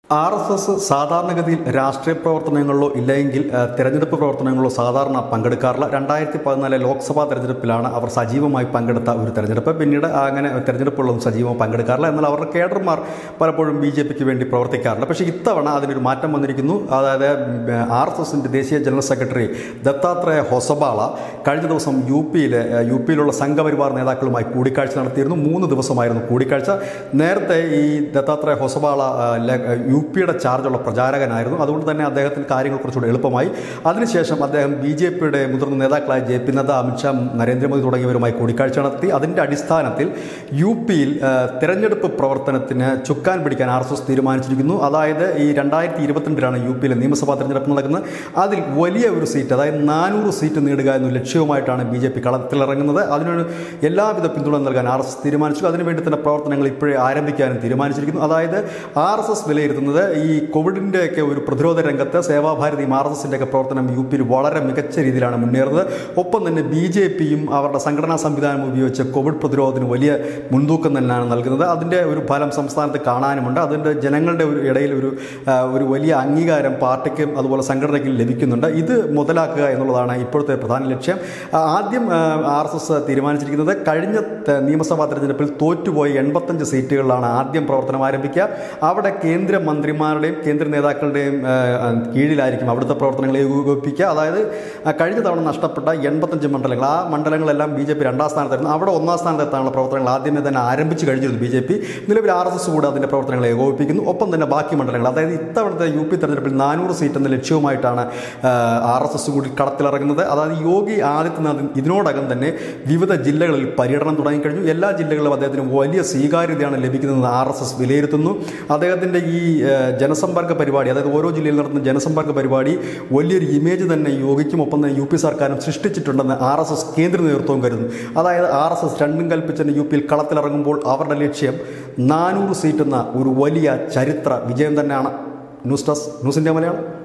R S S സാധാരണഗതിയിൽ രാഷ്ട്രീയ പ്രവർത്തനങ്ങളിലോ ഇല്ലെങ്കിൽ ആ, തെരഞ്ഞെടുപ്പ് പ്രവർത്തനങ്ങളിലോ സാധാരണ പങ്കെടുക്കാറില്ല രണ്ടായിരത്തി പതിനാല് ലോക്സഭാ തെരഞ്ഞെടുപ്പിലാണ് അവർ സജീവമായി പങ്കെടുത്ത ഒരു തെരഞ്ഞെടുപ്പ് പിന്നീട് അങ്ങനെ തെരഞ്ഞെടുപ്പുകളൊന്നും സജീവമായി പങ്കെടുക്കാറില്ല എന്നാൽ അവരുടെ കേഡർമാർ പലപ്പോഴും ബി ജെ പിക്ക് വേണ്ടി പ്രവർത്തിക്കാറില്ല പക്ഷേ ഇത്തവണ അതിനൊരു മാറ്റം വന്നിരിക്കുന്നു അതായത് ആർ എസ് എസിൻ്റെ ദേശീയ ജനറൽ സെക്രട്ടറി ദത്താത്രേയ ഹൊസബാള കഴിഞ്ഞ ദിവസം യു പിയിലെ യു പിയിലുള്ള സംഘപരിവാർ നേതാക്കളുമായി കൂടിക്കാഴ്ച നടത്തിയിരുന്നു മൂന്ന് ദിവസമായിരുന്നു കൂടിക്കാഴ്ച നേരത്തെ ഈ ദത്താത്രേയ ഹൊസബാള ആ, ല- യു പിയുടെ ചാർജുള്ള പ്രചാരകനായിരുന്നു അതുകൊണ്ട് തന്നെ അദ്ദേഹത്തിന് കാര്യങ്ങൾ കുറച്ചുകൂടി എളുപ്പമായി അതിനുശേഷം അദ്ദേഹം ബി ജെ പിയുടെ മുതിർന്ന നേതാക്കളായ ജെ പി നദ്ദ അമിത്ഷാ നരേന്ദ്രമോദി തുടങ്ങിയവരുമായി കൂടിക്കാഴ്ച നടത്തി അതിൻ്റെ അടിസ്ഥാനത്തിൽ യു പിയിൽ ആ, തെരഞ്ഞെടുപ്പ് പ്രവർത്തനത്തിന് ചുക്കാൻ പിടിക്കാൻ ആർ എസ് എസ് തീരുമാനിച്ചിരിക്കുന്നു അതായത് ഈ രണ്ടായിരത്തി ഇരുപത്തിരണ്ടിലാണ് യു പിയിലെ നിയമസഭാ തെരഞ്ഞെടുപ്പ് നടക്കുന്നത് അതിൽ വലിയ ഒരു സീറ്റ് അതായത് നാനൂറ് സീറ്റ് നേടുക എന്ന ലക്ഷ്യവുമായിട്ടാണ് ബി ജെ പി കളത്തിലിറങ്ങുന്നത് അതിനൊരു എല്ലാവിധ പിന്തുണ നൽകാൻ ആർ എസ് എസ് തീരുമാനിച്ചു അതിനുവേണ്ടി തന്നെ പ്രവർത്തനങ്ങൾ ഇപ്പോഴേ ആരംഭിക്കാനും തീരുമാനിച്ചിരിക്കുന്നു അതായത് ആർ എസ് എസ് വിലയിരുത്തുന്നത് ഈ കോവിഡിൻ്റെയൊക്കെ ഒരു പ്രതിരോധ രംഗത്ത് സേവാഭാരതി ആർ എസ് എസിൻ്റെ ഒക്കെ പ്രവർത്തനം യു പിയിൽ വളരെ മികച്ച രീതിയിലാണ് മുന്നേറുന്നത് ഒപ്പം തന്നെ ബി ജെ പിയും അവരുടെ സംഘടനാ സംവിധാനം ഉപയോഗിച്ച് കോവിഡ് പ്രതിരോധത്തിന് വലിയ മുൻതൂക്കം തന്നെയാണ് നൽകുന്നത് അതിൻ്റെ ഒരു ഫലം സംസ്ഥാനത്ത് കാണാനുമുണ്ട് അതിൻ്റെ ജനങ്ങളുടെ ഒരു ഇടയിൽ ഒരു ആ, ഒരു വലിയ അംഗീകാരം പാർട്ടിക്കും അതുപോലെ സംഘടനയ്ക്കും ലഭിക്കുന്നുണ്ട് ഇത് മുതലാക്കുക എന്നുള്ളതാണ് ഇപ്പോഴത്തെ പ്രധാന ലക്ഷ്യം ആ, ആദ്യം ആർ എസ് എസ് തീരുമാനിച്ചിരിക്കുന്നത് കഴിഞ്ഞ ത- നിയമസഭാ തെരഞ്ഞെടുപ്പിൽ തോറ്റുപോയ എൺപത്തഞ്ച് സീറ്റുകളിലാണ് ആദ്യം പ്രവർത്തനം ആരംഭിക്കുക അവിടെ കേന്ദ്ര മന്ത്രിമാരുടെയും കേന്ദ്ര നേതാക്കളുടെയും ആ, ആ, കീഴിലായിരിക്കും അവിടുത്തെ പ്രവർത്തനങ്ങൾ ഏകോപിപ്പിക്കുക അതായത് ആ, കഴിഞ്ഞ തവണ നഷ്ടപ്പെട്ട എൺപത്തഞ്ച് മണ്ഡലങ്ങൾ ആ മണ്ഡലങ്ങളെല്ലാം ബി ജെ പി രണ്ടാം സ്ഥാനത്തായിരുന്നു അവിടെ ഒന്നാം സ്ഥാനത്തെത്താനുള്ള പ്രവർത്തനങ്ങൾ ആദ്യമേ തന്നെ ആരംഭിച്ച് കഴിഞ്ഞിരുന്നു ബി ജെ പി നിലവിൽ ആർ എസ് എസ് കൂടെ അതിൻ്റെ പ്രവർത്തനങ്ങൾ ഏകോപിപ്പിക്കുന്നു ഒപ്പം തന്നെ ബാക്കി മണ്ഡലങ്ങൾ അതായത് ഇത്തവണത്തെ യു പി തെരഞ്ഞെടുപ്പിൽ നാനൂറ് സീറ്റ് എന്ന ലക്ഷ്യവുമായിട്ടാണ് ആർ എസ് എസ് കൂടി കളത്തിലിറങ്ങുന്നത് അതായത് യോഗി ആദിത്യനാഥ് ഇതിനോടകം തന്നെ വിവിധ ജില്ലകളിൽ പര്യടനം തുടങ്ങിക്കഴിഞ്ഞു എല്ലാ ജില്ലകളിലും അദ്ദേഹത്തിന് വലിയ സ്വീകാര്യതയാണ് ലഭിക്കുന്നതെന്ന് ആർ എസ് എസ് വിലയിരുത്തുന്നു അദ്ദേഹത്തിൻ്റെ ഈ ആ, ജനസമ്പർക്ക പരിപാടി അതായത് ഓരോ ജില്ലയിൽ നടത്തുന്ന ജനസമ്പർക്ക പരിപാടി വലിയൊരു ഇമേജ് തന്നെ യോഗിക്കും ഒപ്പം തന്നെ യു പി സർക്കാരും സൃഷ്ടിച്ചിട്ടുണ്ടെന്ന് ആർ എസ് എസ് കേന്ദ്ര നേതൃത്വവും കരുതുന്നു അതായത് ആർ എസ് എസ് രണ്ടും കൽപ്പിച്ച് യു പിയിൽ കളത്തിലിറങ്ങുമ്പോൾ അവരുടെ ലക്ഷ്യം നാനൂറ് സീറ്റ് എന്ന ഒരു വലിയ ചരിത്ര വിജയം തന്നെയാണ് news desk news India Malayalam